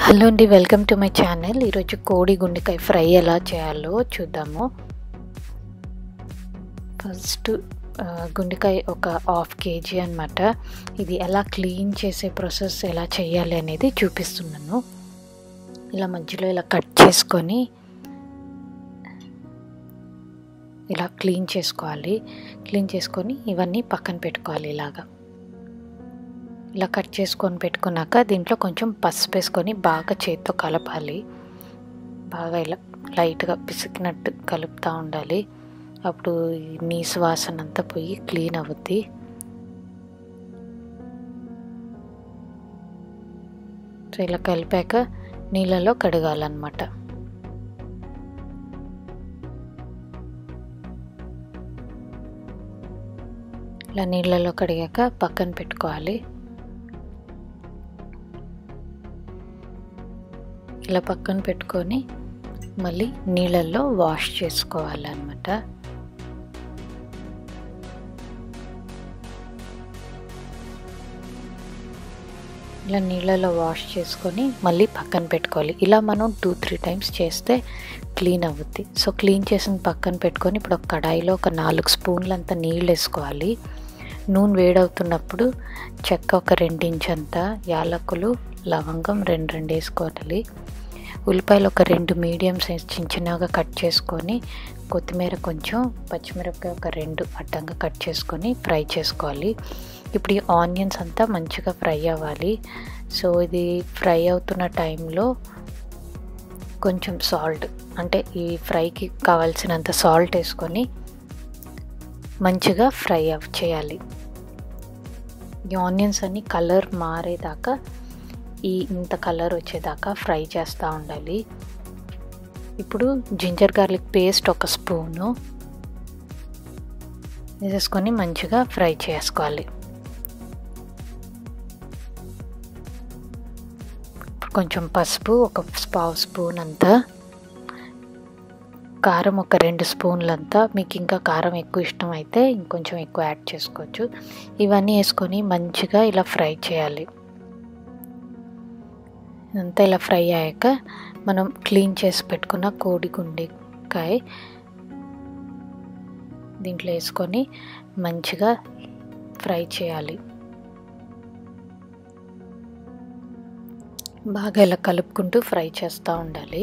hello అండి welcome to my channel ఈరోజు కోడి గుండెకాయ ఫ్రై ఎలా చేయాలో చూద్దాము ఫస్ట్ ఆ, గుండెకాయ ఒక హాఫ్ కేజీ అనమాట ఇది ఎలా క్లీన్ చేసే ప్రాసెస్ ఎలా చేయాలి అనేది చూపిస్తున్నాను ఇలా మధ్యలో ఇలా కట్ చేసుకొని ఇలా క్లీన్ చేసుకోవాలి క్లీన్ చేసుకొని ఇవన్నీ పక్కన పెట్టుకోవాలి ఇలాగా ఇలా కట్ చేసుకొని పెట్టుకున్నాక దీంట్లో కొంచెం పసుపు వేసుకొని బాగా చేతితో కలపాలి బాగా ఇలా లైట్గా పిసికినట్టు కలుపుతూ ఉండాలి అప్పుడు ఈ నీసు వాసన అంతా పోయి క్లీన్ అవుద్ది సో ఇలా కలిపాక నీళ్ళలో కడగాలన్నమాట ఇలా నీళ్ళలో కడిగాక పక్కన పెట్టుకోవాలి ఇలా పక్కన పెట్టుకొని మళ్ళీ నీళ్ళల్లో వాష్ చేసుకోవాలన్నమాట ఇలా నీళ్ళలో వాష్ చేసుకొని మళ్ళీ పక్కన పెట్టుకోవాలి ఇలా మనం టూ త్రీ టైమ్స్ చేస్తే క్లీన్ అవుద్ది సో క్లీన్ చేసిన పక్కన పెట్టుకొని ఇప్పుడు ఒక కడాయిలో ఒక నాలుగు స్పూన్లంత నీళ్ళు వేసుకోవాలి నూనె వేడవుతున్నప్పుడు చెక్క ఒక రెండించంత యాలకులు లవంగం రెండు రెండు వేసుకోవాలి ఉల్లిపాయలు ఒక రెండు మీడియం సైజ్ చిన్న చిన్నగా కట్ చేసుకొని కొత్తిమీర కొంచెం పచ్చిమిరపకాయ ఒక రెండు అడ్డంగా కట్ చేసుకొని ఫ్రై చేసుకోవాలి ఇప్పుడు ఈ ఆనియన్స్ అంతా మంచిగా ఫ్రై అవ్వాలి సో ఇది ఫ్రై అవుతున్న టైంలో కొంచెం సాల్ట్ అంటే ఈ ఫ్రైకి కావాల్సినంత సాల్ట్ వేసుకొని మంచిగా ఫ్రై అవ్ చేయాలి ఈ ఆనియన్స్ అన్ని కలర్ మారేదాకా ఈ ఇంత కలర్ వచ్చేదాకా ఫ్రై చేస్తూ ఉండాలి ఇప్పుడు జింజర్ గార్లిక్ పేస్ట్ ఒక స్పూను వేసేసుకొని మంచిగా ఫ్రై చేసుకోవాలి కొంచెం పసుపు ఒక పావు స్పూన్ అంతా కారం ఒక రెండు స్పూన్లంతా మీకు ఇంకా కారం ఎక్కువ ఇష్టం అయితే ఇంకొంచెం ఎక్కువ యాడ్ చేసుకోవచ్చు ఇవన్నీ వేసుకొని మంచిగా ఇలా ఫ్రై చేయాలి ఇదంతా ఇలా ఫ్రై అయ్యాక మనం క్లీన్ చేసి పెట్టుకున్న కోడి గుండెకాయ దీంట్లో వేసుకొని మంచిగా ఫ్రై చేయాలి బాగా ఇలా కలుపుకుంటూ ఫ్రై చేస్తూ ఉండాలి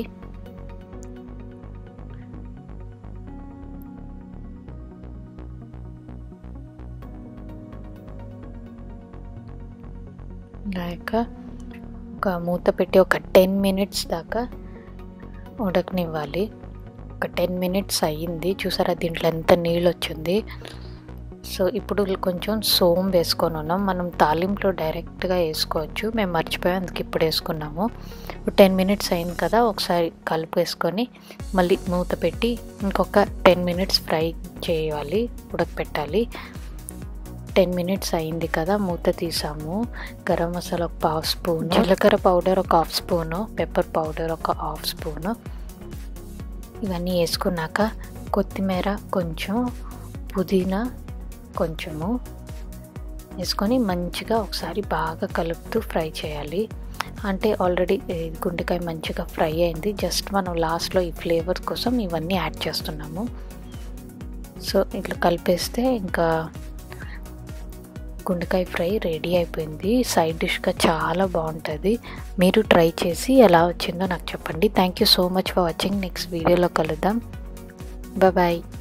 లేక ఒక మూత పెట్టి ఒక టెన్ మినిట్స్ దాకా ఉడకనివ్వాలి ఒక టెన్ మినిట్స్ అయ్యింది చూసారా దీంట్లో ఎంత నీళ్ళు వచ్చింది సో ఇప్పుడు కొంచెం సోమ్ వేసుకొని ఉన్నాం మనం తాలింపులో డైరెక్ట్గా వేసుకోవచ్చు మేము మర్చిపోయాం అందుకు ఇప్పుడు వేసుకున్నాము టెన్ మినిట్స్ అయింది కదా ఒకసారి కలుపు వేసుకొని మళ్ళీ మూత పెట్టి ఇంకొక టెన్ మినిట్స్ ఫ్రై చేయాలి ఉడకపెట్టాలి టెన్ మినిట్స్ అయింది కదా మూత తీసాము గరం మసాలా ఒక పావు స్పూన్ జీలకర్ర పౌడర్ ఒక హాఫ్ స్పూను పెప్పర్ పౌడర్ ఒక హాఫ్ స్పూను ఇవన్నీ వేసుకున్నాక కొత్తిమీర కొంచెం పుదీనా కొంచెము వేసుకొని మంచిగా ఒకసారి బాగా కలుపుతూ ఫ్రై చేయాలి అంటే ఆల్రెడీ గుండెకాయ మంచిగా ఫ్రై అయింది జస్ట్ మనం లాస్ట్లో ఈ ఫ్లేవర్ కోసం ఇవన్నీ యాడ్ చేస్తున్నాము సో ఇట్లా కలిపేస్తే ఇంకా గుండెకాయ ఫ్రై రెడీ అయిపోయింది సైడ్ డిష్గా చాలా బాగుంటుంది మీరు ట్రై చేసి ఎలా వచ్చిందో నాకు చెప్పండి thank you so much for watching next వీడియోలో కలుద్దాం బాయ్